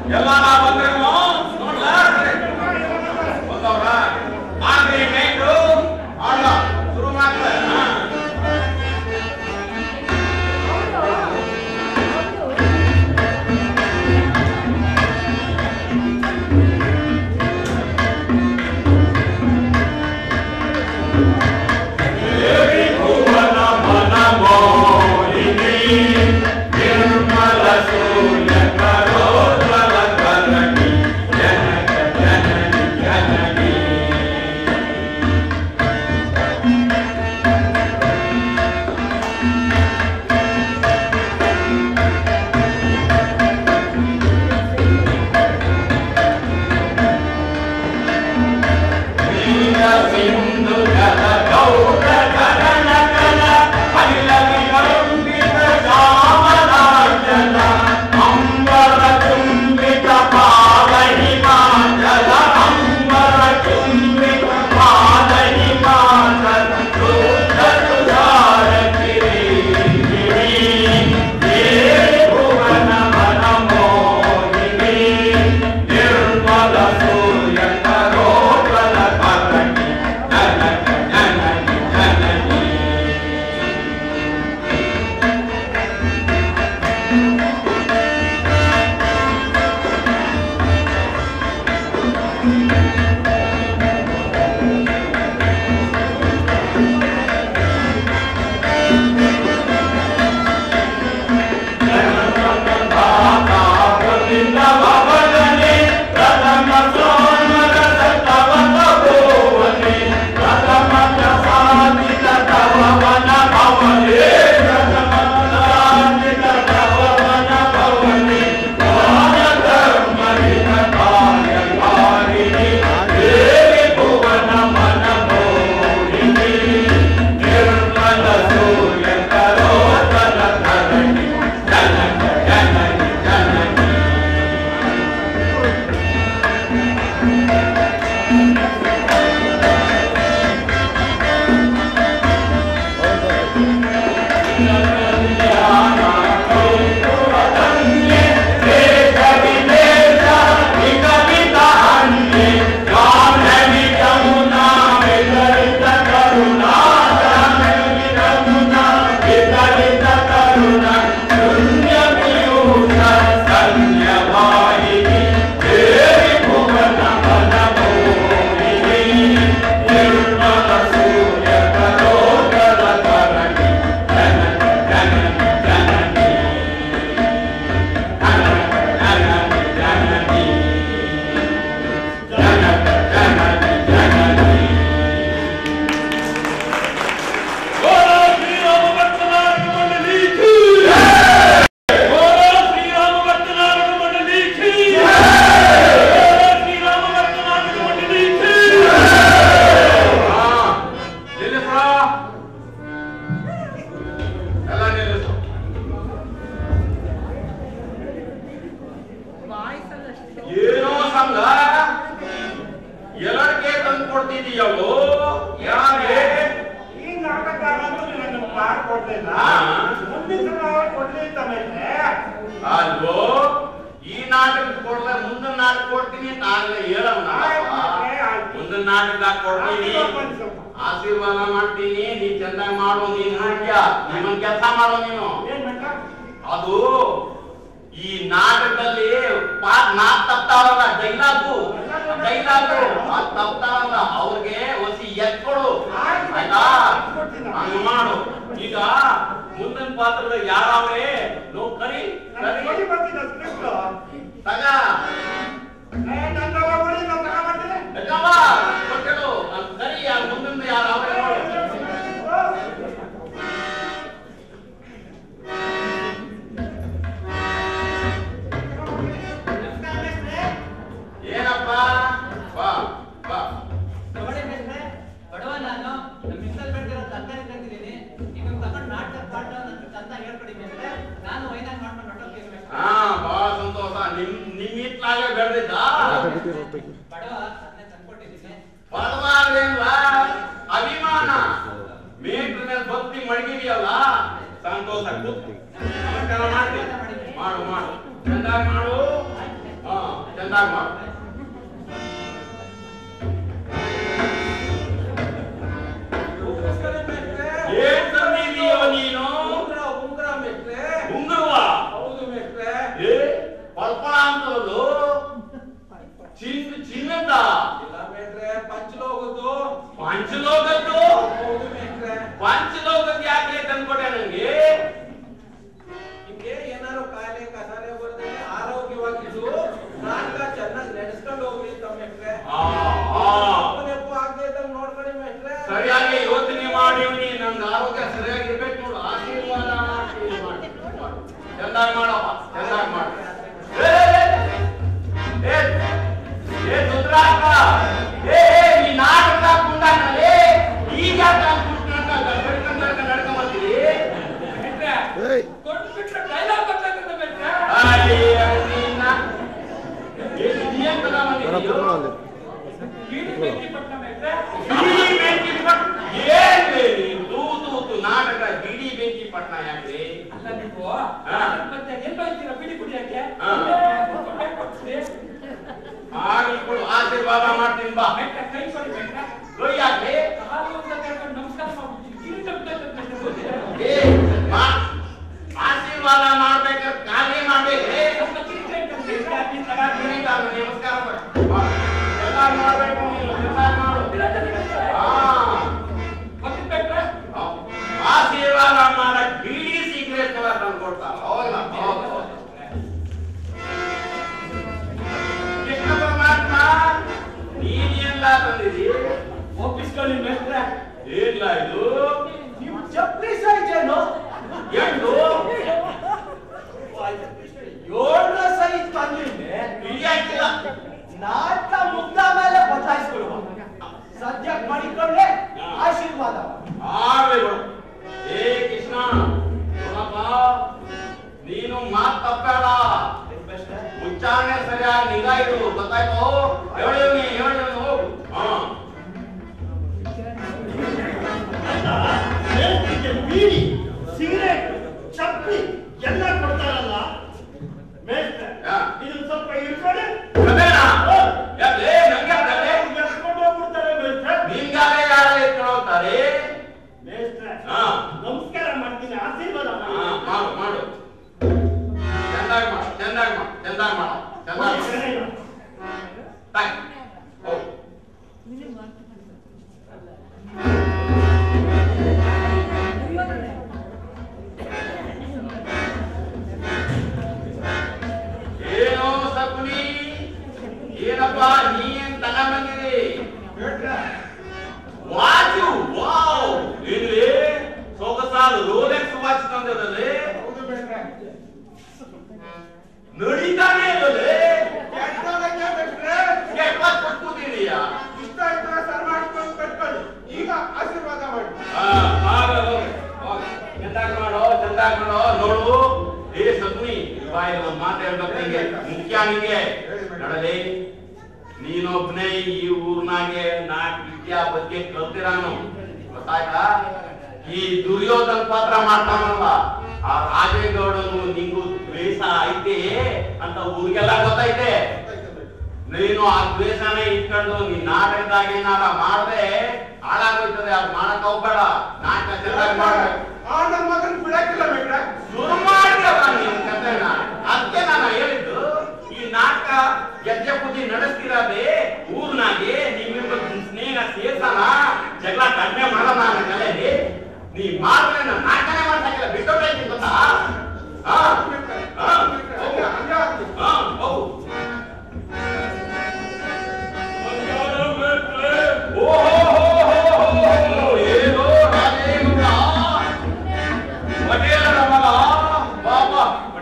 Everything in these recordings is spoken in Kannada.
ಎಲ್ಲಾರ ಬಂದ್ರೇನು ನೋಡ್ಲಾ ಬಂದವ್ರ ಆಗ್ರಿ ಮೈಂಡು ಆಡ್ಲ ಶುರು ಮಾಡ್ತಾರೆ ನಿಲ್ಲಿಸ್ರ ಎಲ್ಲ ನಿಲ್ಲಿಸು ಏನೋ ಸಂಘ ಎಲ್ಲರಿಗೆ ತಂದು ಕೊಡ್ತಿದೀಯಲ್ಲೋ ಯಾಕೆ ಈ ನಾಟಕದಂತೂ ನಿನಗೆ ಮಾಡ್ಕೊಡ್ಲಿಲ್ಲ ಹಾ. ಮುಂದಿನ ಸಲ ಕೊಡ್ಲಿ ಅಂತ ಮೇಲೆ ಅಲ್ವೋ ಈ ನಾಟಕ ಕೊಡ್ಲೆ ಮುಂದಿನ ನಾಟಕ ಕೊಡ್ತೀನಿ ಅಂತ ಆಗ್ಲೇ ಹೇಳವ್ನ ಮುಂದಿನ ನಾಟಕದಾಗ ಕೊಡ್ತೀನಿ ಆಶೀರ್ವಾದ ಮಾಡ್ತೀನಿ ನೀ ಚೆನ್ನಾಗಿ ಮಾಡು ನೀನ್ ಮುಖ್ಯ ನಿಮ್ಮನ್ ಕೆಲಸ ಮಾಡೋ ನೀನು ಏನ್ ಬೇಕ ಅದು ಈ ನಾಟಕದಲ್ಲಿ ಪಾತ್ ನಾ ತಪ್ತಾವಲ್ಲ ಡೈಲಾಗು ಡೈಲಾಗು ಆ ತಪ್ತಾವಲ್ಲ ಅವ್ರಿಗೆ ಒಸಿ ಎತ್ಕೊಡು ಆಯ್ತಾ ಹಂಗ ಮಾಡು ಈಗ ಮುಂದಿನ ಪಾತ್ರದ ಯಾರವ್ರೆ ನೋ ಕರಿ ನನಗೆ ಕರಿ ಕೊಡಿ ಬರ್ತಿದ್ದ ಸ್ಕ್ರಿಪ್ಟ್ ತಗ ನನ್ನ ಕೊಡಿ ನಾನು ತಗೊಂಡ್ಬರ್ತೀನಿ ತಗವ, ಕೊಟ್ಟಿಡು ಅದ್ ಕರಿ ಆ ಮುಂದಿನ ಯಾರವ್ರೆ ನೋಡು ಏನಪ್ಪ ಬಾ ಬಾ ತಗೊಳ್ಳಿ ಮೇಷ್ಟ್ರೆ, ಬಡವ ನಾನು ನಮ್ಮ ಮಿಕ್ಸಲ್ ಬೆಳ್ದಿರೋ ತರಕಾರಿ ತಂದಿದ್ದೀನಿ ನೀವು ತಗೊಂಡು ನಾಟಕ ಪಾಠ ನನ್ನ ಚಂದ ಹೇಳ್ಕೊಡಿ ಮೇಷ್ಟ್ರೆ ನಾನು ವೈನಾಗ್ ಮಾಡ್ಕೊಂಡು ಹೊರಟೋಗ್ತೀನಿ ಮೇಷ್ಟ್ರೆ. ಹಾ ಬಹಳ ಸಂತೋಷ ನಿಮ್ ನಿಮ್ ಇತ್ಲಾಗೆ ಬೆಳೆದಿದ್ದ ಬಡವ ಅದನ್ನೇ ತಂದ್ಕೊಟ್ಟಿದ್ದೀನಿ ಪರವಾಗಿಲ್ಲ ಅಭಿಮಾನ ಮೇಟ್ರ ಮೇಲೆ ಭಕ್ತಿ ಮಡಗಿದೆಯಲ್ಲ ಸಂತೋಷ ಕೂತು ನಮಸ್ಕಾರ ಮಾಡ್ತೀನಿ ಮಾಡು ಮಾಡು ಚೆನ್ನಾಗಿ ಮಾಡು ಹಾ ಚಂದಾಗ್ ಮಾಡು ನಮಸ್ಕಾರ ಮೇಷ್ಟ್ರೆ. ಏನ್ ತಂದಿದೀಯೋ ನೀನು ಉಂಗುರ ಉಂಗುರ ಮೇಷ್ಟ್ರೆ. ಉಂಗುರವ ಹೌದು ಮೇಷ್ಟ್ರೆ. ಏ ಪಳ್ಪಳ ಅಂತದ್ದು ಚಿನ್ನ ಚಿನ್ನದ ಇಲ್ಲ ಮೇಷ್ಟ್ರೆ, ಪಂಚಲೋಹದ್ದು. ಪಂಚಲೋಕದ್ದು ಹೌದು ಮೇಷ್ಟ್ರೆ. ಪಂಚಲೋಕದ್ದು ಯಾಕೆ ತಂದ್ಕೊಟ್ಟೆ ನಂಗೆ ನಿಮ್ಗೆ ಏನಾದ್ರು ಕಾಯಿಲೆ ಕಸಾಲೆ ಬರದೆ ಆರೋಗ್ಯವಾಗಿದ್ದು ನಾಟಕ ಚೆನ್ನಾಗಿ ನಡೆಸ್ಕೊಂಡು ಹೋಗ್ಲಿ ಅಂತ ಮೇಷ್ಟ್ರೆ. ಆ, ಆ. ಅಪ್ಪು ನೆಪ್ಪು ಆಗ್ದೇ ಇದ್ದಂಗ್ ನೋಡ್ಕೊಳ್ಳಿ ಮೇಷ್ಟ್ರೆ. ಸರಿಯಾಗಿ ಯೋಚನೆ ಮಾಡಿವ್ನಿ ನಂಗೆ ಆರೋಗ್ಯ ಸರಿಯಾಗಿರ್ಬೇಕು ನೋಡು ಆಶೀರ್ವಾದ ಮಾಡಿ ಮಾಡಿ. ಚಂದಾಗ್ ಮಾಡಪ್ಪ ಚಂದಾಗ್ ಮಾಡು ಏ, ಏ, ಏ ರುದ್ರಾಕ್ಷ, ಏ ಏ, ಈ ನಾಟಕ ಕುಂಡಾನಲ್ಲಿ ಈಗ ನಡ್ಕೊಂಡ್ ನಡ್ಕೊಂಡ್ ಬರ್ತೀರಿ ಕೊಟ್ಬಿಟ್ರೆ ಡೈಲಾಗ್ ಗೊತ್ತಾಗುತ್ತೆ ಬೇಡ್ರೆ ಅಯ್ಯ, ನಿನ್ನ. ಏ, ಇದೇನ್ ತಗೊಂಡ್ ಬಂದಿದ್ದೀಯೋ? ಕೀಳಿ ಬೆಂಕಿ ಪಟ್ಟ ಬೇಡ್ರೆ ಗಿಡಿ ಬೆಂಕಿ ಪಟ್ನ ಏನ್ ಬೇ ನೀನು? ತೂ ತೂ ತೂ ನಾಟಕ ಗಿಡಿ ಬೆಂಕಿ ಪಟ್ನ ಯಾಕ್ರಿ ಅಲ್ಲ ನೀವು ಹಾ. ಮತ್ತೆ ಎಲ್ಲಿ ಹೋಗ್ತೀರಾ ಬಿಡಿ ಕುಡಿಯಕ್ಕೆ ಹಾ. ಕೊಟ್ಟೆ ಕೊಡ್ತೀರಿ ಆಗ್ಲಿ ಕೊಡು ಆಶೀರ್ವಾದ ಮಾಡ್ತೀನಿ ಬಾ ಬೇಡ್ರೆ ಕೈ ಕೊಡಿ ಬೇಡ್ರೆ ಕೈ ಯಾಕೆ ಕಾಲು ಅಂತ ಕೇಳ್ಕೊಂಡು ನಮಸ್ಕಾರ ಮಾಡ್ಬಿಡ್ತೀನಿ ಕಿರೀಟ ಬಿದ್ದೈತೆ ಬೇಡ್ರೆ ಗೊತ್ತಿದೆ ಏ, ಮಾ- ಆಶೀರ್ವಾದ ಮಾಡ್ಬೇಕಾದ್ರೆ ಕಾಲೇ ಮಾಡ್ಬೇಕ್ರಿ ನಮ್ಮ ಕಿರೀಟ ಇಟ್ಕೊಂಡು ಬೇಡ್ರೆ ನೀನ್ ತಗ ಕಿರೀಟ ಅಲ್ಲ, ನಮಸ್ಕಾರ ಮಾಡು. ಬಾ. ಎಲ್ಲ ಮಾಡ್ಬೇಕು ನೀನು ಎಲ್ಲ ಮಾಡು ಕಿರೀಟ ಬೇಡ್ರೆ ಹಾ. ಗೊತ್ತಿದ್ ಬೇಡ್ರೆ ಆಶೀರ್ವಾದ ಮಾಡಕ್ ಬಿಡಿ ಸೀಕ್ರೆಟ್ ಎಲ್ಲ ತಂದು ಕೊಡ್ತಾರ ಹೌದಾ ಹೌದು ಹೌದು. ಕೃಷ್ಣ ಪರಮಾತ್ಮ ನೀನೆಲ್ಲ ತಂದಿದಿ ಒಪ್ಪಿಸ್ಕೊಳ್ಳಿ ಬೇಡ್ರೆ ಏನಿಲ್ಲ ಇದು ನೀವು ಚಪ್ಪಲಿ ಸೈಜ್ ಏನು ಎಷ್ಟು ಏಳರ ಸೈಜ್ ತಂದಿದ್ದೆ ಇಳಿಯಾಕಿಲ್ಲ ನಾಟಕ ಮುಗ್ದ ಮೇಲೆ ಬದಲಾಯಿಸ್ಕೊಳ್ಳುವ ಸದ್ಯಕ್ಕೆ ಮಾಡಿಕೊಳ್ಳೆ ಆಶೀರ್ವಾದ ಆಗ್ಲಿ ಬಿಡು ಏ ಕೃಷ್ಣ ನೋಡಪ್ಪ ನೀನು ಮಾತ್ ತಪ್ಪಬೇಡ ಉಚ್ಚಾರಣೆ ಸರಿಯಾಗಿ ನಿಗಾ ಇಡು ಗೊತ್ತಾಯ್ತು ಹೇಳಿ ಹೇಳಿ ಹೋಗು ಹಾ ನೇತಿಗೆ ಬೀಡಿ ಸಿಗರೇಟ್ ಚಪ್ಪಲಿ ಎಲ್ಲ ಕೊಡ್ತಾರಲ್ಲ ಮೇಷ್ಟ್ರೆ ಯಾ. ಇದನ್ನ ಸ್ವಲ್ಪ ಇಟ್ಕೊಳ್ಳಿ ಗದೇನ? ಯಾಕೆ? ನಂಗೆ ಗದೆ? ಎತ್ಕೊಂಡು ಹೋಗ್ಬಿಡ್ತಾರೆ ಮೇಷ್ಟ್ರೆ ನಿಂಗಾರೆ ಯಾರು ಎತ್ಕೊಳ್ತಾರೆ ಮೇಷ್ಟ್ರೆ ಹಾ ನಮಸ್ಕಾರ ಮಾಡ್ತೀನಿ ಆಶೀರ್ವಾದ ಹಾ, ಮಾಡಿ ಮಾಡು ಮಾಡು ಚಂದಾಗಿ ಮಾಡು ಚಂದಾಗಿ ಮಾಡು ಚಂದಾಗಿ ಮಾಡು ಚಂದಾಗಿ ಮಾಡು ತಾಯಿ ಹೋಗು ಏನೋ ಸಗುನಿ ಏನಪ್ಪ ನೀ ಏನ್ ತಗೊಂಡ್ಬಂದಿರಿ ವಾಚು ವಾವ್ ಇಲ್ಲಿ ಸೊಗಸಾದ ರೋಲೆಕ್ಸ್ ವಾಚ್ ತಂದದಲ್ಲಿ ನಡೀತಾನೆ ಇಲ್ಲದೆ ಕೆಟ್ಟ ಕೊಟ್ಬಿಟ್ಟಿದೀಯಾ ಇಷ್ಟ ಇದ್ರೆ ಸರ್ ಮಾಡ್ಕೊಂಡು ಕಟ್ಕೊಳ್ಳಿ ಈಗ ಆಶೀರ್ವಾದ ಮಾಡಿ ಚಂದಾಗ್ ಮಾಡೋ ಚಂದಾಗ್ ಮಾಡೋ ನೋಡು ಏ ಸಗ್ನಿ ಬಾಯಿ ಒಂದ್ ಮಾತು ಹೇಳ್ಬೇಕು ನಿಂಗೆ ಮುಖ್ಯ ನಿಂಗೆ ನೋಡಲಿ ನೀನೊಬ್ನೇ ಈ ಊರ್ನಾಗೆ ನಾಲ್ಕು ವಿದ್ಯಾ ಬಗ್ಗೆ ಕಲ್ತಿರಾನು ಗೊತ್ತಾಯ್ತಾ ಈ ದುರ್ಯೋಧನ ಪಾತ್ರ ಮಾಡ್ತಾನಲ್ಲ ಆ ರಾಜೇಗೌಡನು ನಿಂಗೂ ದ್ವೇಷ ಐತೆ ಅಂತ ಊರಿಗೆಲ್ಲ ಗೊತ್ತೈತೆ ನೀನು ಆ ದ್ವೇಷನೇ ಇಟ್ಕೊಂಡು ನೀನ್ ನಾಟಕದಾಗ ಏನಾರ ಮಾಡ್ದೆ ಹಾಳಾಗೋಯ್ತದೆ ಅದು ಮಾಡಕ್ ಹೋಗ್ಬೇಡ ನಾಟಕ ಚೆನ್ನಾಗಿ ಮಾಡ್ಬೇಕು ಆ ನನ್ನ ಮಗನ್ ಬಿಡಕ್ಕಿಲ್ಲ ಬೇಡ್ರೆ ಶುರು ಮಾಡ್ಬೇಕ ನೀನ್ ಕಥೆನ ಅದಕ್ಕೆ ನಾನು ಹೇಳಿದ್ದು ಈ ನಾಟಕ ಗೆಜ್ಜೆ ಪೂಜೆ ನಡೆಸ್ತಿರೋದೇ ಊರ್ನಾಗೆ ನಿಮ್ಮಿಬ್ಬರ ಸ್ನೇಹ ಸೇರ್ಸನ ಜಗಳ ಕಡಿಮೆ ಮಾಡೋಣ ನನ್ನ ಕಲೆಯಲ್ಲಿ ನೀ ಮಾಡಿದ್ರೆ ನಾನು ನಾಟಕನೇ ಮಾಡ್ಸಕ್ಕಿಲ್ಲ ಬಿಟ್ಟೋಗ್ತೀನಿ ಗೊತ್ತಾ ಹಾ ಹಾ ಹಂಗೆ ಹಂಗೆ ಆಗ್ಲಿ. ಹಾ ಹೌದು ಏನೋ ರಾಜೇಗೌಡ ಪಟೇಲರ ಮಗ ಬಾಬಾ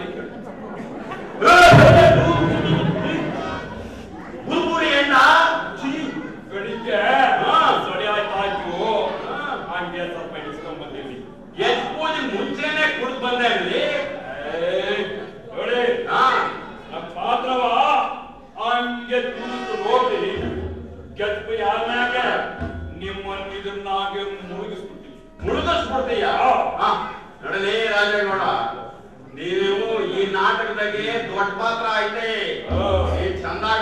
ಬುಲ್ಬುರಿ ಎಣ್ಣ ಬೆಳಿಗ್ಗೆ ಹಾ. ಸೊಡಿ ಆಯ್ತಾಯ್ತು ಹಂಗೆ ಸ್ವಲ್ಪ ಇಡಿಸ್ಕೊಂಡ್ ಬಂದೀನಿ ಎಷ್ಟ್ ಪೂಜೆ ಮುಂಚೆನೆ ಕುಡ್ದು ಬಂದೆ ಅಲ್ಲಿ ನೋಡಿ ಹಾ ನಮ್ಮ ಪಾತ್ರವ ಹಂಗೆ ಕೂತು ನೋಡಿ ಗೆದ್ದು ಯಾರನಾಗ ನಿಮ್ಮನ್ನ ಇದನ್ನಾಗೆ ಮುಳುಗಿಸ್ಬಿಟ್ಟಿವಿ ಮುಳುಗಿಸ್ಬಿಡ್ತೀಯ ಹಾ ನೋಡಲಿ ರಾಜೇಗೌಡ ನೀವು ಈ ನಾಟಕದಾಗೆ ದೊಡ್ಡ ಪಾತ್ರ ಐತೆ ಹಾ. ಈ ಚಂದಾಗ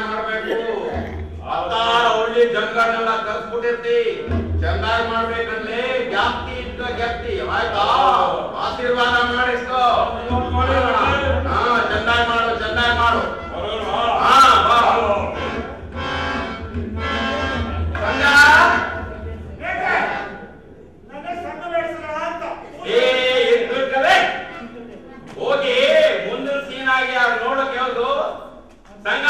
ಪಾತ್ರಗಳನ್ನೆಲ್ಲ ಕಲ್ಸ್ಬಿಟ್ಟಿರ್ತಿ ಚೆನ್ನಾಗಿ ಮಾಡ್ಬೇಕಂದ್ರೆ ಜಾಸ್ತಿ ಇಟ್ಕೋ ಗೆಪ್ತಿ ಆಯ್ತಾ ಆಶೀರ್ವಾದ ಮಾಡಿಸ್ಕೋ ಹಾ ಚೆನ್ನಾಗಿ ಮಾಡು ಚೆನ್ನಾಗಿ ಮಾಡು ಹಾ ಬಾ ಸಂಗ ನನಗೆ ಸಣ್ಣ ಬೇಡ್ಸಲ್ಲ ಅಂತ ಏ ಎದ್ಬಿಡ್ತವೆ ಹೋಗಿ ಮುಂದಿನ ಸೀನ್ ಆಗಿ ಅವ್ರು ನೋಡಕ್ ಯಾವ್ದು ಸಂಗ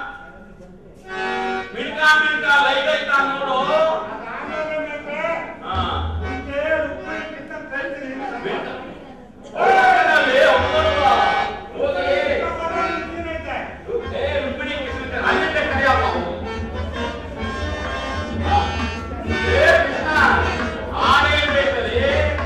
ಮಿಣ್ಕ ಮಿಣ್ಕ ಲೈಟ್ ಐತಾ ನೋಡು ಅದಾದ್ಮೇಲೆ ಮೇಷ್ಟ್ರೆ, ಹಾ ಮುಂಚೆ ರುಕ್ಮಿಣಿಗಿಂತ ಕಲ್ತೀನಿ. ಮಿಣ್ಕ. ಹೋಗ್ತಾನಲ್ಲಿ ಒಬ್ಬೊಬ್ಬ. ಹೋಗಿ ಪರವಾಗಿಲ್ಲ, ನೀನೈತೆ. ಏ ರುಕ್ಮಿಣಿ ಕೃಷ್ಣ ಅಲ್ಲಿಂದ ಕರೆಯಪ್ಪ ಹಾ. ಏ ಕೃಷ್ಣ ಹಾಡೇಳ್ಬೇಕಲ್ಲಿ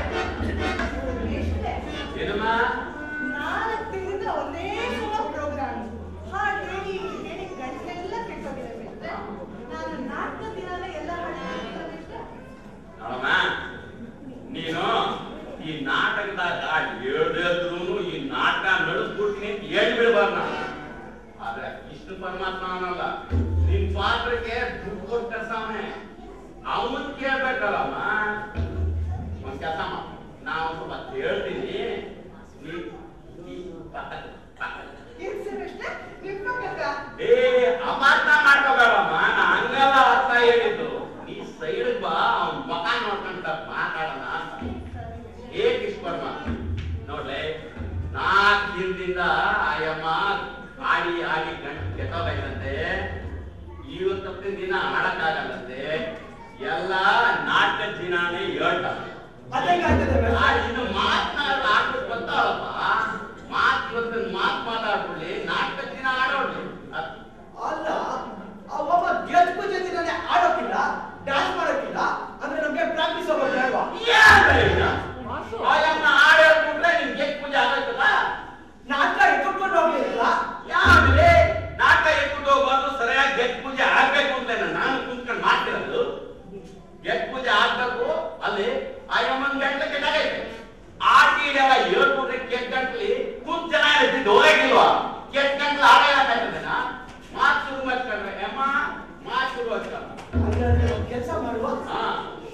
ಏನಮ್ಮ ನಾಲ್ಕು ತಿಂಗಳಿಂದ ಒಂದೇ ಸಲ ಪ್ರೋಗ್ರಾಮ್ ಹಾಡು ಹೇಳಿ ಹೇಳಿ ಗಂಟೆಲ್ಲ ಕೆಟ್ಟೋಗಿದೆ ಬಿಟ್ರೆ ನಾನು ನಾಲ್ಕು ದಿನಾಲೇ ಎಲ್ಲ ಹಾಡು ಹೇಳ್ತಿದ್ದೆ ನೋಡಮ್ಮ ನೀನು ಈ ನಾಟಕದಾಗ ಹೇಳ್ದಿದ್ರು ಈ ನಾಟಕ ನಡೆಸ್ಬಿಡ್ತೀನಿ ಅಂತ ಹೇಳ್ಬಿಡ್ಬಾರ್ದು ನಾನು ಆದ್ರೆ ವಿಷ್ಣು ಪರಮಾತ್ಮ ಅನ್ನಲ್ಲ ನಿನ್ ಪಾತ್ರಕ್ಕೆ ದುಡ್ಡು ಕೊಟ್ಟ ಸಾಮೆ ಅವನ್ ಕೇಳ್ಬೇಕಲ್ಲಮ್ಮ ಒಂದ್ ಕೆಲಸ ಮಾಡು ನಾವು ಸ್ವಲ್ಪ ಹೇಳ್ತೀನಿ ನೀ ಈ ಪಕ್ಕದ ಪಕ್ಕದ ಏನ್ ಸರ್ ಅಷ್ಟೇ ನಿಮ್ಮ ಪಕ್ಕಕ್ಕ ಏ ಅಪಾರ್ಥ ಮಾಡ್ಕೋಬೇಡಮ್ಮ ನಾ ಹಂಗಲ್ಲ ಅರ್ಥ ಹೇಳಿದ್ದು ನೀ ಸೈಡ್ ಬಾ ಅವ್ನ ಮುಖ ನೋಡ್ಕೊಂತ ಮಾತಾಡೋಣ ಅಂತ ಏ ಕಿಶ್ವರ್ಮ ನೋಡ್ಲೆ ನಾಲ್ಕು ದಿನದಿಂದ ಆಯಮ್ಮ ಆಡಿ ಆಡಿ ಗಂಟು ಕೆಟ್ಟೋಗೈತಂತೆ ಇವತ್ತೊತ್ತಿನ ದಿನ ಆಡಕ್ಕಾಗಲ್ಲಂತೆ ಎಲ್ಲ ನಾಟಕ ದಿನಾನೇ ಹೇಳ್ತಾರೆ ಅದೇಂಗಾಗ್ತದೆ ಮೇಷ್ಟ್ರೆ? ಆ, ಇನ್ನು ಮಾತನಾಡ ಆಡ್ಬಿಟ್ಟು ಬರ್ತಾವಲ್ಲಪ್ಪ ಮಾತು ಇವತ್ತಿನ ಮಾತು ಮಾತಾಡ್ಬಿಡ್ಲಿ ನಾಟಕ ದಿನ ಆಡೋಡ್ಲಿ ಅದ್- ಅಲ್ಲ ಆ ಒಬ್ಬ ಗೆಜ್ ಪೂಜೆ ದಿನನೇ ಆಡೋಕಿಲ್ಲ ಡ್ಯಾನ್ಸ್ ಮಾಡೋಕಿಲ್ಲ ಅಂದ್ರೆ ನಮ್ಗೆ ಪ್ರಾಕ್ಟೀಸ್ ಹೋಗೋದು ಬೇಡವಾ ಏನ್ರಿ ಇದು? ಆಯಮ್ಮ ಹಾಡ್ ಹೇಳ್ಬಿಟ್ರೆ ನಿಮ್ಗೆ ಪೂಜೆ ಆಗೋಯ್ತಲ್ಲ ನಾಟಕ ಎತ್ಕೊಂಡು ಹೋಗ್ಲಿಲ್ಲ ಯಾವ್ದ್ರಿ ನಾಟಕ ಎತ್ಕೊಂಡು ಹೋಗ್ಬಾರ್ದು ಸರಿಯಾಗಿ ಗೆಟ್ ಪೂಜೆ ಆಗ್ಬೇಕು ಅಂತ ನಾನು ಕುಂತ್ಕೊಂಡು ಮಾಡ್ತಿರೋದು ಗೆಟ್ ಪೂಜೆ ಆಗ್ಬೇಕು ಅಲ್ಲಿ ಆಯಮ್ಮನ್ ಗಂಟೆ ಕೆಟ್ಟಾಗೈತೆ ಆಟಿಗೆಲ್ಲ ಹೇಳ್ಬಿಟ್ರೆ ಕೆಟ್ಟ ಗಂಟ್ಲಿ ಕುಂತ್ ಜನ ಎತ್ತಿದ್ದು ಹೋಗಕ್ಕಿಲ್ವಾ ಕೆಟ್ಟ ಗಂಟ್ಲು ಆಡೋಕ್ಕಾಗ್ತದೇನಾ ಮಾತು ಶುರು ಮಾಡ್ಕೊಂಡ್ರೆ ಅಮ್ಮ ಮಾತು ಶುರು ಮಾಡ್ಕೊಂಡ್ರೆ ಹಂಗಾದ್ರೆ ಒಂದು ಕೆಲಸ ಮಾಡುವ ಹಾ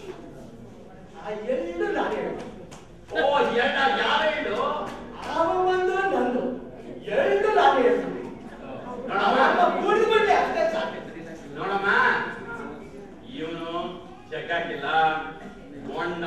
ಆ ಎಳ್ಳು ನಾನು ಹೇಳು ಓ ಎಣ್ಣ ಯಾವ ಹೇಳು ಅವ ಒಂದು ನಂದು ಎಳ್ಳು ನಾನು ಹೇಳ್ತೀನಿ ನೋಡಮ್ಮ ಕುಡಿದ್ಬಿಟ್ಟೆ ಅಷ್ಟೇ ಸಾಕು ನೋಡಮ್ಮ ಇವನು ಜಗ್ಗಾಕಿಲ್ಲ ಮೊಂಡ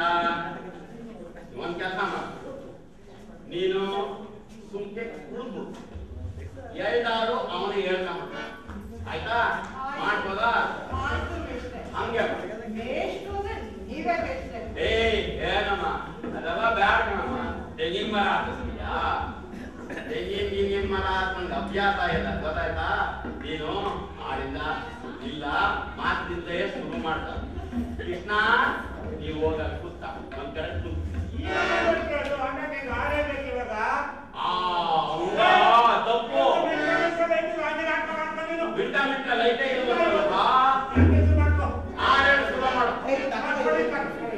ಒಂದ್ ಕೆಲಸ ಮಾಡು ನೀನು ಸುಮ್ಕೆ ಕುಡಿದು ಎರಡಾರು ಅವನು ಹೇಳ್ಕೊಂಡ ಆಯ್ತಾ ಮಾಡ್ಬೋದಾ ಆಯ್ತು ಮೇಷ್ಟ್ರೆ. ಹಂಗೆ ಮೇಷ್ಟ್ರು ಅಂದ್ರೆ ನೀವೇ ಮೇಷ್ಟ್ರೆ. ಏ ಏನಮ್ಮ ಅದೆಲ್ಲ ಬ್ಯಾಡ ಕಣಮ್ಮ ತೆಂಗಿನ ಮರ ಹಾಕಿಸ್ತೀಯಾ ತೆಂಗಿನ ಗಿಂಗಿನ ಮರ ಹಾಕೊಂಡ್ ಅಭ್ಯಾಸ ಇಲ್ಲ ಗೊತ್ತಾಯ್ತಾ ನೀನು ಆಡಿಂದ ಇಲ್ಲ ಮಾತಿಂದಲೇ ಶುರು ಮಾಡ್ತಾ ಕೃಷ್ಣ ನೀವು ಹೋಗ ಕೂತ ಒಂದ್ ಕಡೆ ಕೂತ್ ಏನು ಮೇಷ್ಟ್ರೆ ಅದು? ಅಣ್ಣನಿಗೆ ಈಗ ಆಡೇಬೇಕು ಇವಾಗ. ಆ ಹೌದಾ ತಪ್ಪು ನೀನು ಬೆಳೆಸಬೇಕು, ಹಾಗೆ ನಾಟಕ ಮಾಡ್ಕೊ ನೀನು. ಬಿಟ್ಟ ಬಿಟ್ಟ ಲೈಟೇ ಇಲ್ವಲ್ಲಪ್ಪ ಪ್ರಾಕ್ಟೀಸ್ ಮಾಡ್ಕೊ. ಆಡೇಳು ಶುರು ಮಾಡು ಏಯ್, ತಗೊಂಡು ಮಾಡ್ಕೊಳ್ಳಿ, ಹೋಗಿ. ಮಾಡ್ಕೊಳ್ಳಿ.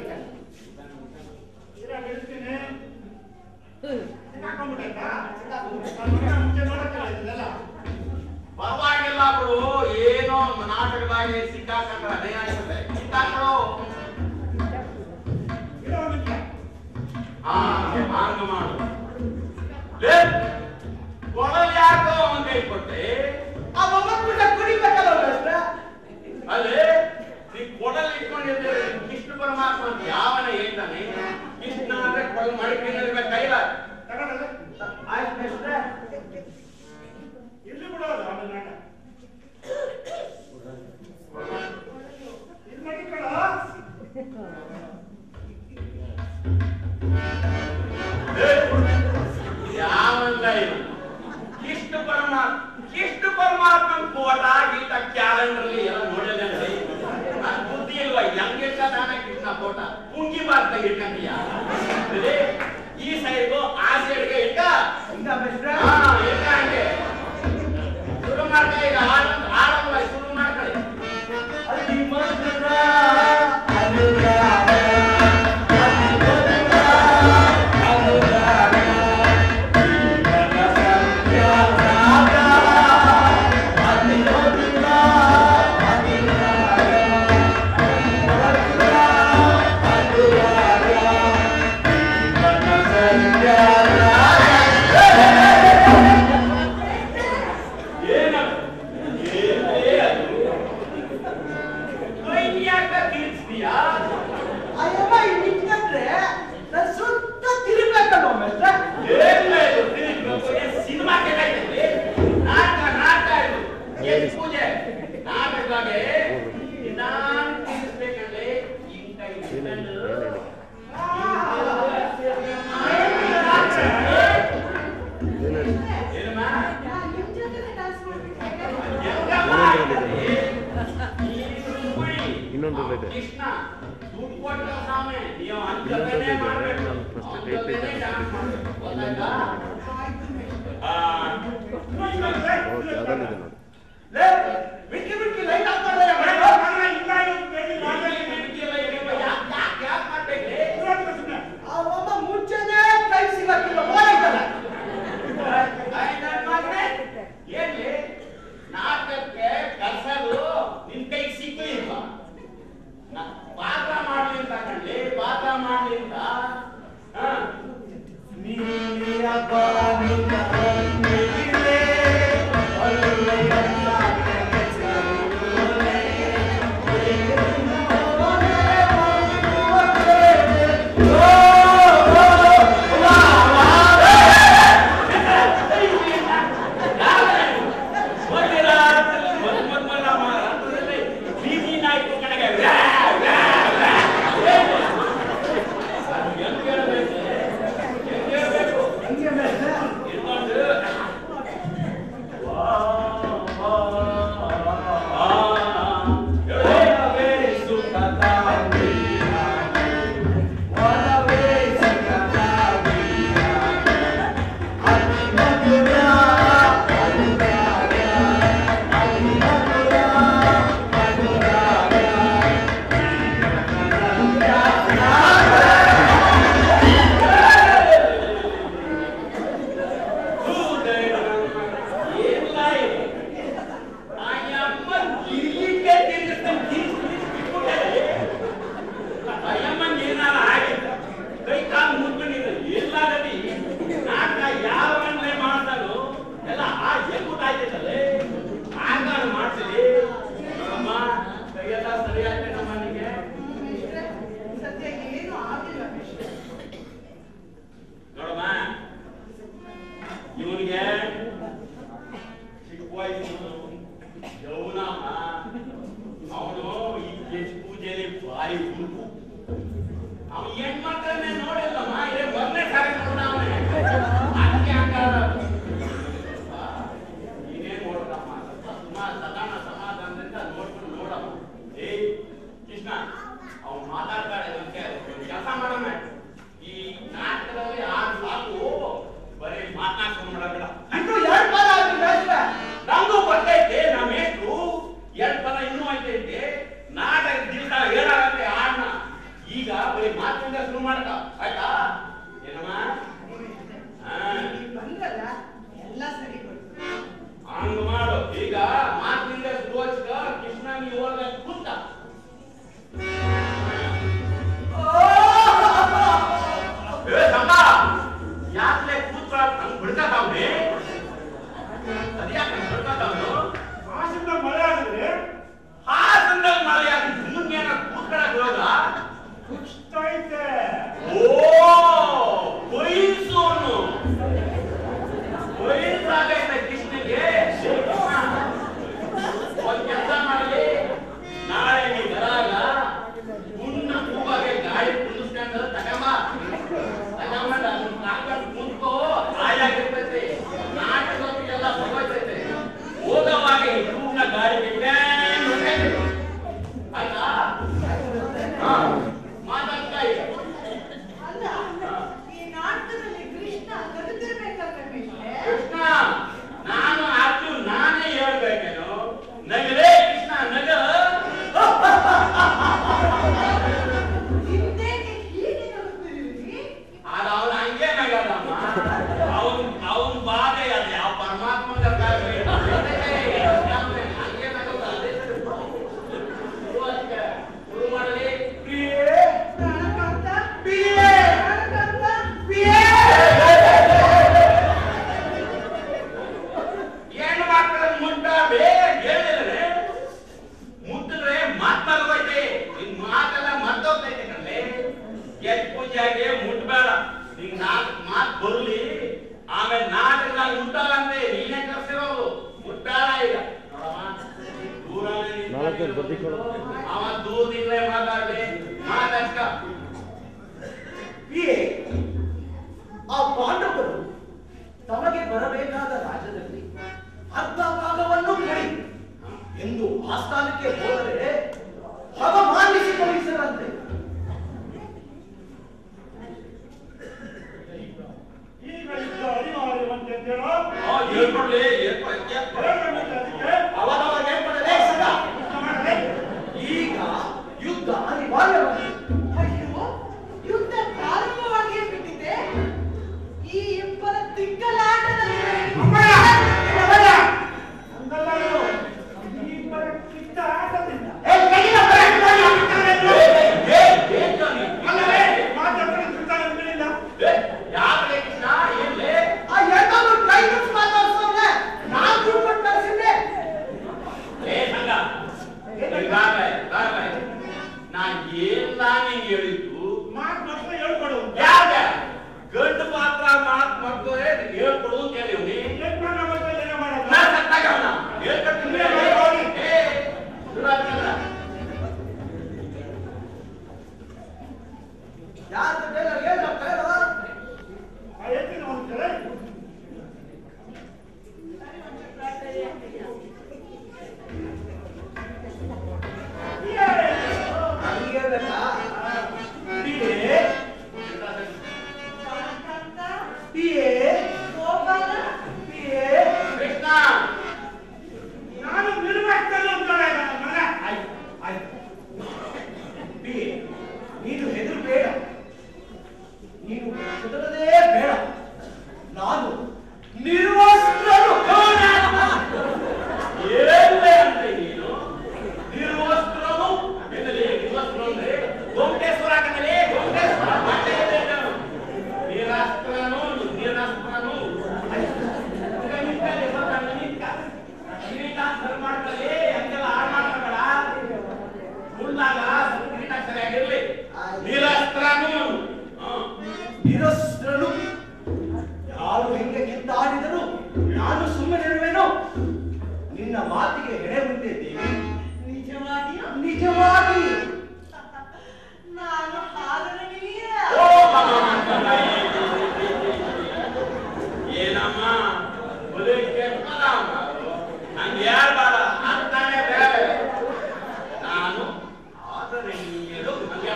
ಇರ, ಬಿಡಿಸ್ತೀನಿ. ಸಿಕ್ಕಾಕೊಂಡ್ಬಿಟ್ಟೈತಾ? ನಾನು ಮನೆ ಮುಂಚೆ ನೋಡಕ್ಕಿಲ್ಲ ಇದನ್ನೆಲ್ಲ. ಪರವಾಗಿಲ್ಲ ಬಿಡು ಏನೋ ನಾಟಕದಾಗಿ ಸಿಕ್ಕಾಕೊಂಡ್ರೆ ಅದೇ ಆಗ್ತದೆ ಸಿಕ್ಕಾಕೊಳ್ಳೋ ಇರೋ ಒಂದು ನಿಮಿಷ. ಹಾ ಹಂಗ ಮಾಡು ಲೇ, ಕೊಡಲ್ ಯಾಕೋ ಅವನ್ ಕೈ ಕೊಟ್ಟೆ ಆ ಒಬ್ಬ ಕೂಡ ಕುಡಿಬೇಕಲ್ಲ ಮೇಷ್ಟ್ರೆ? ಅಲ್ಲೇ ನೀ ಕೊಡಲ್ ಇಟ್ಕೊಂಡಿದ್ರೆ ಕೃಷ್ಣ ಪರಮಾತ್ಮ ಅಂತ ಯಾವನ ಹೇಳ್ತಾನೆ ಕೃಷ್ಣ ಅಂದ್ರೆ ಕೊಡಲ್ ಮಡಿಕೊಂಡಿರ್ಬೇಕು ಕೈಲ ತಗೊಂಡಲ್ಲ? ಆಯ್ತು ಮೇಷ್ಟ್ರೆ. ಇಲ್ಲಿ ಬಿಡೋದು ಅವನ ನಾಟ. ಇಲ್ಲಿ ಮಡಿಕೊಳ್ಳೋ. ಯಾವಂದ ಇದು ಕೃಷ್ಣ ಪರಮಾತ್ಮ ಕೃಷ್ಣ ಪರಮಾತ್ಮನ ಫೋಟ ಗೀಟ ಕ್ಯಾಲೆಂಡರ್ ಎಲ್ಲ ನೋಡಿದ್ರೆ ನನ್ ಬುದ್ಧಿ ಇಲ್ವಾ ಹೆಂಗಿಟ್ಟ ನಾನ ಕೃಷ್ಣ ಫೋಟ ಪುಂಗಿ ಬಾರ್ತ ಇಟ್ಕಂತೀಯ ಅದೇ ಈ ಸೈಡ್ಗೂ ಆ ಸೈಡ್ಗೆ ಇಟ್ಟ ಹಿಂಗ ಮೇಷ್ಟ್ರೆ? ಹಾ ಇಟ್ಟ ಹಂಗೆ ಶುರು ಮಾಡ್ತಾ ಈಗ ಆಡ ಆಡಲ್ಲ ಶುರು ಮಾಡ್ಕೊಳ್ಳಿ ಅಲ್ಲಿ ಮಧುರ, ಅನುರಾಗ, ಅಲ್ಲಿ ಮಧುರ, ಅನುರಾಗ, ಜೀವನ ಸತ್ಯ ರಾಗ. ಅಲ್ಲಿ ಮಧುರ, ಅನುರಾಗ, ಜೊತೆನೇ ಮಾಡ್ಬೇಕು ಅವ್ನ ಜೊತೆನೇ dance ಮಾಡ್ಬೇಕು. ಗೊತ್ತಾಯ್ತಾ? ಆಯ್ತು ಮೇಷ್ಟ್ರೆ. ಆ, ಓಕೆ ಅದಲ್ಲಿದೆ ನೋಡಿ ಲೇ ಮಿಕ್ಕಿ ಮಿಕ್ಕಿ ಲೈಟ್ ಹಾಕ್ತಾರೆ ಆ ಒಬ್ಬ ಮುಂಚೆನೇ ಕೈ ಸಿಗಕ್ಕಿಲ್ಲ ಹೋರಾಯ್ತಲ್ಲ ಏನ್ಲಿ ನಾಟಕಕ್ಕೆ ಕರ್ಸೋದು ನಿನ್ ಕೈ ಸಿಗ್ಲಿಲ್ಲ ನ- ಪಾತ್ರ ಮಾಡ್ಲಿ ಅಂತ ಕಣ್ಲಿ ಪಾತ್ರ ಮಾಡ್ಲಿ ಅಂತ ಹಾ ಹೋಗಿರಾ? ಮೊದ್ಲ್ ಮೊದ್ಲ್ ನಮ್ಮ ರಂಗದಲ್ಲಿ ಬೀದಿ ನಾಯ್ಕು ಕಡೆಗೆ ವ್ಯಾ, ವ್ಯಾ, ವ್ಯಾ. ಏನು? ಅದು ಹೆಂಗ್ ಹೇಳ್ಬೇಕು? ಹೆಂಗ್ ಹೇಳ್ಬೇಕು? ಇನ್ನೊಂದು ವಾ, ವಾ, ವಾ. ಹೇಳವೇ ಸುಖದ ಸರಿಯಾಗ್ತೇನಮ್ಮ ನಿಮಗೆ ಮೇಷ್ಟ್ರೆ, ಸದ್ಯ ಏನು ಆಗಿಲ್ಲ ಮೇಷ್ಟ್ರೆ. ನೋಡಮ್ಮ ಇವನಿಗೆ ಚಿಕ್ಕ ವಯಸ್ಸು ಯೌವನ ಅವನು ಈ ಕೆಚ್ ಪೂಜೆಯಲ್ಲಿ ಭಾರಿ ಹುಡುಕು ಅವನು ಹೆಣ್ಮಕ್ಳನ್ನೇ ನೋಡಿಲ್ಲಮ್ಮ ಇದೇ ಮೊದಲನೇ ಸಾರಿ ನೋಡ ಅವನೇ ಅದಕ್ಕೆ ಹಂಗಾರ ನೀನೇ ನೋಡಮ್ಮ ಸ್ವಲ್ಪ ಸುಮಾ ಸದಾನ ಸಮಾಧಾನದಿಂದ ನೋಡ್ಕೊಂಡು ನೋಡಮ್ಮ ಏ ಕೃಷ್ಣ ಅವ್ನು ಮಾತಾಡ್ತಾಳೆ ಕೆಲಸ ಮಾಡಮ್ಮ ಈ ನಾಟಕದಲ್ಲಿ ಆರು ಸಾಕು ಬರೀ ಮಾತನಾಡ್ಕೊಂಡು ಮಾಡಬೇಡ ಇನ್ನು ಎರಡು ಪದ ಆಗಿ ಮೇಷ್ಟ್ರೆ ನಂಗೂ ಬರ್ತೈತೆ ನಮ್ಮ ಎಷ್ಟು ಎರಡು ಪದ ಇನ್ನೂ ಐತೈತೆ ನಾಟಕ ದಿವಸ ಹೇಳಾಗತ್ತೆ ಆಡ್ನ ಈಗ ಬರೀ ಮಾತಿನಿಂದ ಶುರು ಮಾಡ್ಕ ಆಯ್ತಾ ಏನಮ್ಮ ಹಾ ನೀವು ಬಂದ್ರಲ್ಲ ಎಲ್ಲ ಸರಿ ಹೋಯ್ತು ಹಂಗ ಮಾಡು ಈಗ ಮಾತಿನಿಂದ ಶುರು ಹಚ್ಕ ಕೃಷ್ಣ ನೀವು ಹೋದಾಗ ಕೂತ ಏ ತಮ್ಮ ಯಾಕ್ಲೆ ಕೂತ್ಕೊಳ್ಳೋದು ನಂಗೆ ಬಿಡ್ತಾವ್ನೆ ಅದ್ಯಾಕೆ ಬಿಡ್ತಾವ್ನು ಆಶಿಂದ ಮಳೆ ಆಗಿದೆ ಹಾಸನದಲ್ಲಿ ಮಳೆ ಆಗಿದ್ದು ಮುಂದೇನ ಕೂತ್ಕೊಳ್ಳಕ್ ಹೋಗ ಹುಚ್ಚೈತೆ ಓ ಕೊಯ್ಸೋನು ಕೊಯ್ಸಾಗೈತೆ ಕೃಷ್ಣಗೆ ಒಂದ್ ಕೆಲಸ ಮಾಡಲಿ ನಾಳೆ ನೀ ಬರಾಗ ಗುಂಡ ಕೂಗಾಗೆ ಗಾಡಿ ಕುಂದಿಸ್ಕೊಂಡು ತಗಂಬ ತಗೊಂಬಂದ ಅದನ್ನ ಹಾಕೊಂಡು ಕುಂತ್ಕೋ ಆಯಾಗಿರ್ತೈತಿ ನಾಟಕದೊತ್ತಿಗೆಲ್ಲ ಹೋಗೋಯ್ತೈತೆ ಹೋಗೋವಾಗ ಈ ಹೂವಿನ ಗಾಡಿ ಆಯ್ತಾ ಹಾ ಮಾತಾಡ್ತಾ ಇರು. ಅಲ್ಲ ಈ ನಾಟಕದಲ್ಲಿ ಕೃಷ್ಣ ನಗುತ್ತಿರ್ಬೇಕಲ್ವೇ ಮೇಷ್ಟ್ರೆ? ಕೃಷ್ಣ ನಾನು ಅದು ನಾನೇ ಹೇಳ್ಬೇಕೇನು ನಗಲೇ ಕೃಷ್ಣ ನಗ ಹಿಂದೇನೆ ಹೀಗೆ ನಗುತ್ತಿರುವಿರಿ? ಅದು ಅವನು ಹಂಗೆ ನಗದಮ್ಮ ಅವನ್ ಅವನ್ ಬಾಧೆ ಅದು ಯಾವ ಪರಮಾತ್ಮನ ಹಂಗೆ ನಗದ ಅದೇ ಸರಿ ಬಿಡು. ಶುರು ಆಯ್ತು. ಶುರು ಮಾಡಲಿ ಪ್ರಿಯೇ ಪ್ರಾಣಕಾಂತ? ಪ್ರಿಯೇ ಪ್ರಾಣಕಾಂತ? ಪ್ರಿಯೇ ಹೆಣ್ಣು ಮಕ್ಕಳ ಮುಟ್ಟ ಬೇಗ ಹೇಳಿದ್ರೆ ಮುಟ್ಟಿದ್ರೆ ಮಾತಾಡ್ಬೈತೆ ನಿನ್ ಮಾತೆಲ್ಲ ಮರ್ತೋಗ್ತೈತೆ ಕಣ್ಲೆ ಗೆಟ್ ಪೂಜೆಗೆ ಮುಟ್ಬೇಡ ನಿಂಗ್ ನಾಲ್ಕು ಮಾತು ಬರ್ಲಿ ಆಮೇಲೆ ನಾಟಕದಾಗ ಮುಟ್ಟಲ್ಲಂತೆ ನೀನೇ ಕರ್ಸಿರೋದು ಮುಟ್ಬೇಡ ಈಗ ನೋಡಮ್ಮ ದೂರನೇ ನಿಂತ್ಕೊಂಡು ನಾಲ್ಕೈದು ಬಡ್ಡಿ ಕೊಡು. ಅವ ದೂರದಿಂದಲೇ ಮಾತಾಡ್ಲಿ ಮಾತಾಡ್ಕ ಪ್ರಿಯೇ ಆ ಪಾಂಡವರು ತಮಗೆ ಬರಬೇಕಾದ ರಾಜ್ಯದಲ್ಲಿ ಅರ್ಧ ಭಾಗವನ್ನು ಕೊಡಿ ಎಂದು ಆಸ್ಥಾನಕ್ಕೆ ಹೋದರೆ ಹವ ಮಾನಿಸಿ ಕಳುಹಿಸರಂತೆ ಹೇಳೋ ಆ, ಹೇಳ್ಕೊಡ್ಲಿ ಹೇಳ್ಕೊಡ್ಲಿ ಹೇಳ್ಕೊಂಡ್ಬಿಟ್ಟು ಅದಕ್ಕೆ ಅವಾಗವಾಗ ಹೇಳ್ಕೊಳ್ಳೋದೇ ಸದಾ. ಯುದ್ಧ ಮಾಡಲೇ ಈಗ ಯುದ್ಧ ಅನಿವಾರ್ಯವಾಗಿದೆ ಅಯ್ಯೋ ಯುದ್ಧ ಪ್ರಾರಂಭವಾಗಿಯೇ ಬಿಟ್ಟಿದೆ ಈ ಇಬ್ಬರ ತಿಕ್ಕಲಾಟದಲ್ಲಿ ಅಮ್ಮಯ್ಯ! ಅಮ್ಮಯ್ಯ! ಹಂಗಲ್ಲ ಇದು. ಈ ಇಬ್ಬರ ಕಿತ್ತ ಆಟದಿಂದ. ಏ, ಕೈಯಿಲ್ಲ ಬರ, ಕೈಯಿಲ್ಲ ಬಿಡ್ತಾರೆ ಇದು. ಅಲ್ಲವೇ? ಮಾತಾಡ್ಕೊಂಡು ಸುತ್ತಾಡ ಬಿಡಲಿಲ್ಲ. ಯಾಕೆ ಕೃಷ್ಣ ಏನ್ಲೇ ಆ ಎರಡನ್ನೂ ಕೈ ಮುಚ್ಚಿ ಮಾತಾಡ್ಸೋನೆ ನಾನ್ ದುಡ್ಡು ಕೊಟ್ಟು ಕಳ್ಸಿದ್ದೆ ಏ ಸಂಗ ಈಗಾಗಲೇ ಈಗಾಗಲೇ ನಾ ಏನ್ ನಿಂಗೆ ಹೇಳಿದ್ದು ಮಾತ್ ಮಾತ್ರ ಹೇಳ್ಕೊಡು. ಯಾಕ ಗಂಡು ಪಾತ್ರ ಮಾತ್ ಮಾಡ್ತಾರೆ ಹೇಳ್ಕೊಡು ಅಂತ ಹೇಳಿವ್ನಿ ಯಜಮಾನ ಮತ್ತೆ ಏನೋ ಮಾಡೋದು? ನಾ ಸತ್ತಾಗ ಅವ್ನ ಹೇಳ್ಕೊಡ್ತೀನಿ ಏ ಸುರಾಜ್ ಯಾರ ಬೇಗ ಹೇಳ ಕೇಳು ಆ ಎತ್ತಿನ ಒಂದು ಕಡೆ ಹಂಗೆ ಬೇಕಾ ಪಿಯೆ ಕಾಂತ ಪಿಯೆ ಗೋಪಾಲ ಪಿಯೆ ಕೃಷ್ಣ ನಾನು ನಿರ್ವಾಹಕನು ಅಂತಾನೆ ನನ್ನ ಮಗ. ಆಯ್ತು ಆಯ್ತು ಪಿಯೆ ನೀನು ಹೆದರಬೇಡ ನೀನು ಹೆದರದೇ ಬೇಡ ನಾನು ನಿರ್ವಸ್ತ್ರನು ಏನ್ಲೇ ಅಂತ ನೀನು ನಿರ್ವಸ್ತ್ರನು ಎನ್ನಲಿ ನಿರ್ವಸ್ತ್ರ ಅಂದ್ರೆ ಗೋಮಟೇಶ್ವರ ಹಾಕದಲ್ಲಿ ಗೋಮಟೇಶ್ವರ ಮಾತೇ ಇದೆ ನಾನು. ನಿರಾಸ್ತ್ರನು ನಿರಾಸ್ತ್ರನು ನಿಂತಲ್ಲಿ ಬರ್ತಾನೆ ನಿಂತ ಕಿರೀಟ ಸರಿ ಮಾಡ್ಕೊಳ್ಳಿ ಹಂಗೆಲ್ಲ ಹಾಳು ಮಾಡ್ಕೊಬೇಡ ಮುಂದಾಗ ಕಿರೀಟ ಸರಿಯಾಗಿರ್ಲಿ ನಿರಾಸ್ತ್ರನು ಹ್ಮ್ ನಿರಸ್ತ್ರನು ಯಾರು ಹೆಂಗೆ ಕಿತ್ತಾಡಿದರು ನಾನು ಸುಮ್ಮನಿರುವೆನು ನಿನ್ನ ಮಾತಿಗೆ ಎಡೆ ಮುಂದೆ ದೇವಿ ನಿಜವಾಗಿಯೂ ನಿಜವಾಗಿ ನಾನು ಆದರಣೀಯ ಓ ಏನಮ್ಮ ಬರೀ ಕೆಟ್ಟದಮ್ಮ ನಂಗೆ ಯಾರು ಬೇಡ ಅಂತಾನೆ ಬೇರೆ ನಾನು ಆದರಣೀಯರು ಹಂಗೆ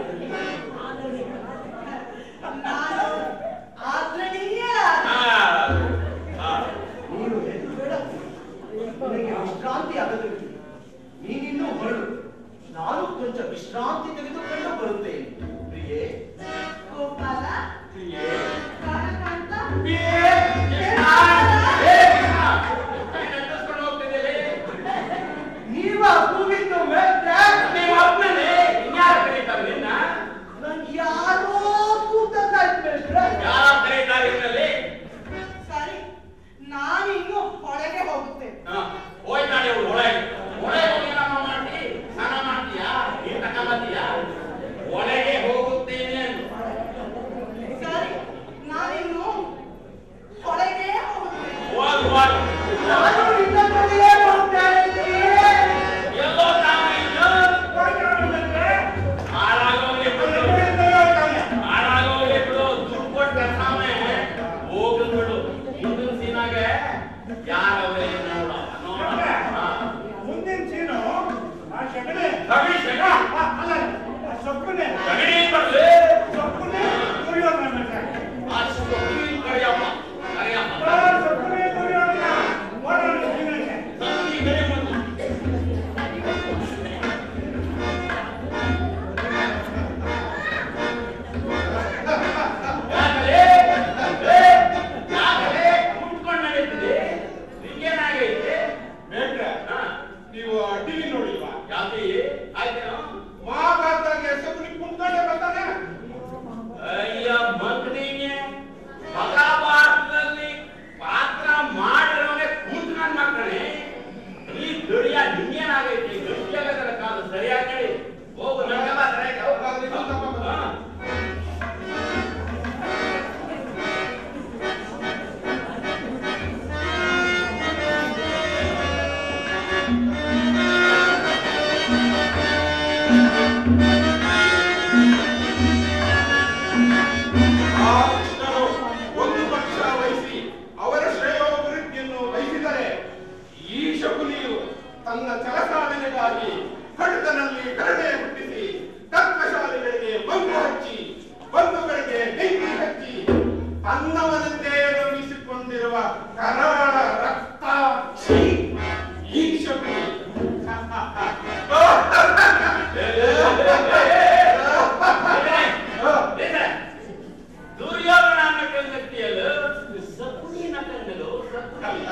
ನಾನು ಆದರಣೀಯ ಆ, ಆ. ನೀನು ಹೆದರಬೇಡ ನಿನಗೆ ವಿಶ್ರಾಂತಿ ಆಗಬೇಕು ನೀನಿನ್ನೂ ಹೊರಡು ನಾನು ಕೊಂಚ ವಿಶ್ರಾಂತಿ ತೆಗೆದುಕೊಂಡು ಬರುತ್ತೇನೆ ಪ್ರಿಯೇ ಗೋಪಾಲ ಪ್ರಿಯೆ, ಕಾಣಕಾಂತ ಪ್ರಿಯೆ, ಕೃಷ್ಣ, ಹೇ ಕೃಷ್ಣ, ಎಷ್ಟು ನೆನಪಿಸ್ಕೊಂಡು ಹೋಗ್ತಿದ್ದೀರಿ? ನೀವ ಕೂಗಿದ್ದು ಮೇಲೆ ನೀವು ಒಬ್ನೇ, ಇನ್ಯಾರು ಕರೀತಾರೆ ನಿನ್ನ ನಂಗೆ ಯಾರೋ ಕೂಗ್ದಂಗಾಯ್ತು ಮೇಷ್ಟ್ರೆ. ಯಾರ ಕರೀತಾರೆ ಇವನಲ್ಲಿ ಸರಿ ನಾನಿನ್ನು ಹೊರಗೆ ಹೋಗುತ್ತೇನೆ ಹಾ, ಹೋಯ್ತಾಳೆ ಅವ್ಳು ಒಳಗೆ ಒಳಗೆ ಹೋಗಿ ಏನಮ್ಮ ಮಾಡ್ತಿ ಸ್ನಾನ ಮಾಡ್ತೀಯಾ ನೀರ್ ತಗೊಂಬತ್ತೀಯಾ ಒಳಗೆ ಹೋಗುತ್ತೇನೆ ಅಂದು. ಸರಿ ನಾನಿನ್ನು ಹೊರಗೆ ಹೋಗುತ್ತೇನೆ ಹೋಗು ಹೋಗು ನಾನು ನಿನ್ನ ಬಳಿಯೇ ಬರುತ್ತೇನೆ ಪ್ರಿಯೇ. ಎಲ್ಲೋ ತಾವು ಇನ್ನು ಹೋಗ್ತಾನೆ ಹಾಳಾಗೋಗ್ಲಿ ಬಿಡು ಹಾಳಾಗೋಗ್ಲಿ ಬಿಡು ದುಡ್ಡು ಕೊಟ್ಟು ಕರ್ಸಾಮೆ ಹೋಗ್ಲಿ ಬಿಡು ಮುಂದಿನ ಸೀನಾಗೆ ಯಾರವರೇ ನೋಡ ನೋಡ ಹಾ. ಮುಂದಿನ ಸೀನು ಆ ಶಗಣೆ ಸಗಣಿ ಸಗ ಆ, ಅಲ್ಲ ಆ ಸೊಪ್ಪನೆ ಸಗಣಿ ಬರ್ಲಿ ಸೊಪ್ಪನೆ ದುರ್ಯೋಧನ ಮಗ. ಆ ಸೊಪ್ಪಿ ಕರಿಯಮ್ಮ ಕರಿಯಮ್ಮ ಆ ಸೊಪ್ಪನೆ ದುರ್ಯೋಧನ ಓಡೋಣ ಜೀವನಕ್ಕೆ. ಸೊಪ್ಪಿ ಕರಿ ಬಂದು ಯಾಕಲೇ? ಏ, ಯಾಕಲೇ? ಮುಟ್ಕೊಂಡ್ ನಡೀತಿದೆ? ನಿಂಗೇನಾಗೈತೆ? ಬೇಟ್ರೆ ಹಾ, ನೀವು ಟಿವಿ ನೋಡಿಲ್ವಾ ಯಾಕೆ? ಆಯ್ತೇನೋ? ಮಹಾಭಾರತಕ್ಕೆ ಸೊಪ್ಪು ಕುಂತ್ಕೊಂಡೆ ಬರ್ತಾನೆ ಅಯ್ಯ ಮಗನಿಗೆ ಮಹಾಭಾರತದಲ್ಲಿ ಪಾತ್ರ ಮಾಡಿರೋನೆ ಕೂತ್ಕೊಂಡ್ ಮಾಡ್ತಾನೆ ಈ ದುಡಿಯ ನಿಂಗೇನಾಗೈತಿ ಗಟ್ಟಿಯಾಗದ ಕಾಲ ಸರಿಯಾಗಿ ಹೇಳಿ ಹೋಗು ನಂಗೆಲ್ಲ ಸರಿಯಾಗಿ ಹೋಗು. ಹಾ. ಆ ಕೃಷ್ಣನು ಒಂದು ಪಕ್ಷ ವಹಿಸಿ ಅವರ ಶ್ರೇಯೋಭಿವೃದ್ಧಿಯನ್ನು ಬಯಸಿದರೆ ಈ ಶಕುನಿಯು ತನ್ನ ಛಲ ಸಾಧನೆಗಾಗಿ ಖಡ್ಗನಲ್ಲಿ ಕರುಣೆ ಹುಟ್ಟಿಸಿ ತತ್ವಶಾಲಿಗಳಿಗೆ ಬಂದು ಹಚ್ಚಿ ಬಂಧುಗಳಿಗೆ ಬೆಂಕಿ ಹಚ್ಚಿ ತನ್ನವನಂತೆ ನಂಬಿಸಿಕೊಂಡಿರುವ ಕರಾಳ ರಕ್ತ ಛೀ, ಈ ಶಕ್ತಿ ದುರ್ಯೋಧನ ಅನ್ನೋ ಸಂಗತಿಯಲ್ಲೂ ಸಕುನಿನ ಕಂಡಲು ಸಕುನಿ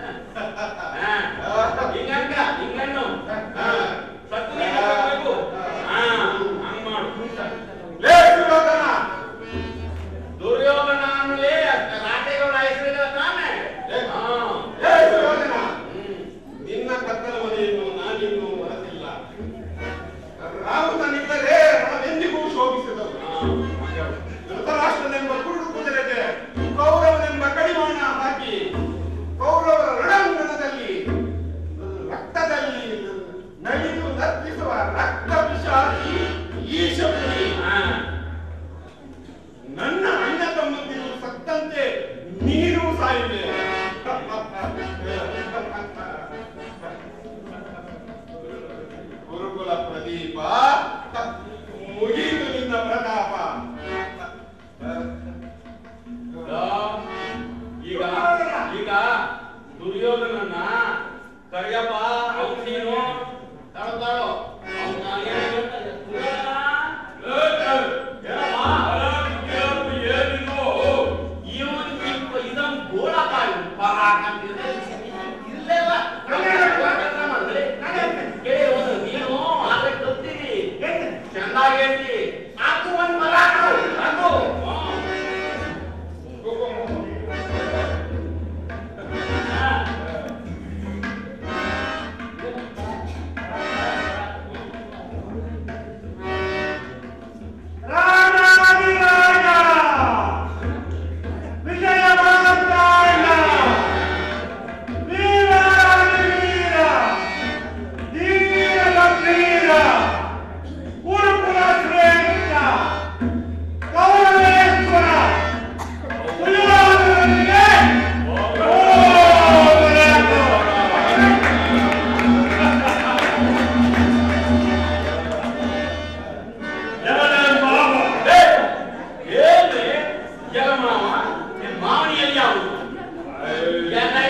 ಹಿಂಗಂಗ ಹಿಂಗನ್ನು ಸಕುನಿ ಹಾಕಬೇಕು ಹಾ ಹಂಗ್ ಮಾಡು ಲೇ ಸುಯೋಧನ ದುರ್ಯೋಧನ ಅನ್ನಲೇ ರಾಟೆಗಳ ಹೆಸರಿಲ್ಲ ತಾನೆ ಹಾ ಲೇ ಸುಯೋಧನ ಹ್ಮ್ ನಿನ್ನ ಕತ್ತಲ ಮನೆಯನ್ನು ನಾನಿನ್ನೂ ಮರೆತಿಲ್ಲ ರಾಹುತನಿದ್ದರೆ ರಣವೆಂದಿಗೂ ಶೋಭಿಸಿದವು ಧೃತರಾಷ್ಟ್ರನೆಂಬ ಕುರುಡು ಕುದುರೆಗೆ ಕೌರವನೆಂಬ ಕಡಿವಾಣ ಹಾಕಿ ಕೌರವರ ರಣಾಂಗಣದಲ್ಲಿ ರಕ್ತದಲ್ಲಿ ನಲಿದು ನರ್ತಿಸುವ ರಕ್ತ ವಿಷಾದಿ ಈ ಶಕ್ತಿ ಹಾ ನನ್ನ ಅಣ್ಣ ತಮ್ಮಂದಿರು ಸತ್ತಂತೆ ನೀನು ಸಾಯಿದೆ ಗುರುಕುಲ ಪ್ರದೀಪ ಮುಗೀತು ನಿನ್ನ ಪ್ರತಾಪ ಈಗ ಈಗ ದುರ್ಯೋಧನನ್ನ ಕರಿಯಪ್ಪ ಅವ್ನು ನೀನು ತಾಳು ತಾಳು ಅವ್ನು ನಾನು ಏನ್ ಹೇಳ್ತಾ ಇದ್ದೆ? ದುರ್ಯೋಧನ, ಇವನ್ ಇಪ್ಪ ಇದನ್ ಗೋಳಪ್ಪ ಇವ್ನು. ಪರಾಕ್ ಅಂತಿದ್ರೆ ಇರ್ಲೇವ. ಕೇಳಿ ಒಂದು ನೀನು ಆದ್ರೆ ಕಲ್ತೀರಿ ಚೆನ್ನಾಗಿ ಹೇಳ್ತಿ ಸಾಕು ಒಂದ್ ಮರ ಹಾಕು. ಸಾಕು. ಹಾ. ರಾಜಾಧಿರಾಜ ವಿಜಯವಂತಾಯ ವೀರಾದಿವೀರ ಧೀರ ಗಂಭೀರ ಕುರುಕುಲ ಶ್ರೇಷ್ಠ ಕೌರವೇಶ್ವರ ಸುಯೋಧನನಿಗೆ ಓ ಬೆಳಕು. ಏನ್ರಿ ಜಗಮಾವ ನಿನ್ ಮಾವನಿಯಲ್ಲಿ ಯಾವುದು ಎಲ್ಲ